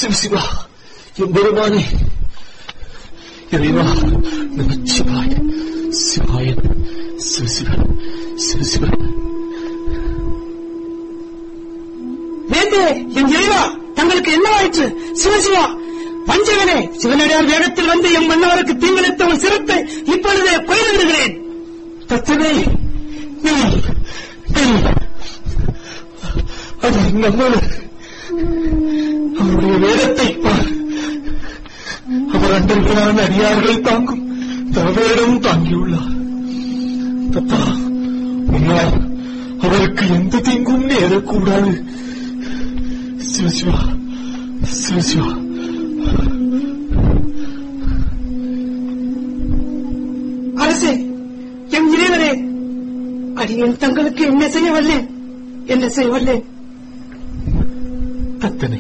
சிவசிவா எம்பெருமானே இறைவா நமச்சிவாய சிவாய சிவசிவன் சிவசிவன் வேந்தே என் இறைவா தங்களுக்கு என்னவாயிற்று சிவசிவா வஞ்சகனே சிவனடியார் வேகத்தில் வந்து எம் மன்னவருக்கு தீங்கிழைத்த உன் சிரத்தை இப்பொழுதே கொய்து விடுகிறேன் தத்தனே நீ நீ அது நம்மள அவருடைய வேடத்தை பார் அவர் அண்டர்களான அடியார்களை தாங்கும் தவேடம் தாங்கியுள்ளார் தத்தா உன்னால் அவருக்கு எந்த தீங்கும் நேரக்கூடாது சிவசிவா சிவசிவா அரசே என் இறைவனே அடியேன் தங்களுக்கு என்ன செய்ய வல்லேன் என்ன செய்ய வல்லேன் தத்தனை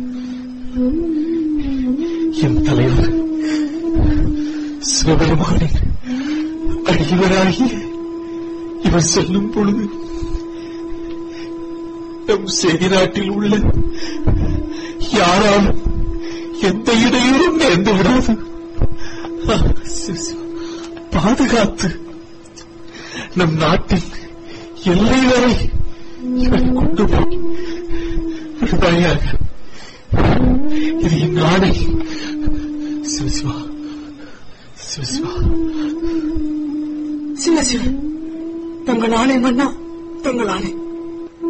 என் தலைவர் சிவபெருமானின் அடியவராகி இவர் செல்லும் பொழுது நம் செய்தி நாட்டில் உள்ள யாராலும் எந்த இடையூறும் நேர்ந்து விடாது ஆ, சிவ, சிவ. பாதுகாத்து நம் நாட்டின் எல்லை வரை இவரை கொண்டு போய் விடுவாயாக இது என் ஆணை சிவசிவா சிவசிவா சிவ சிவ தங்கள் ஆணை மன்னா தங்கள் ஆணை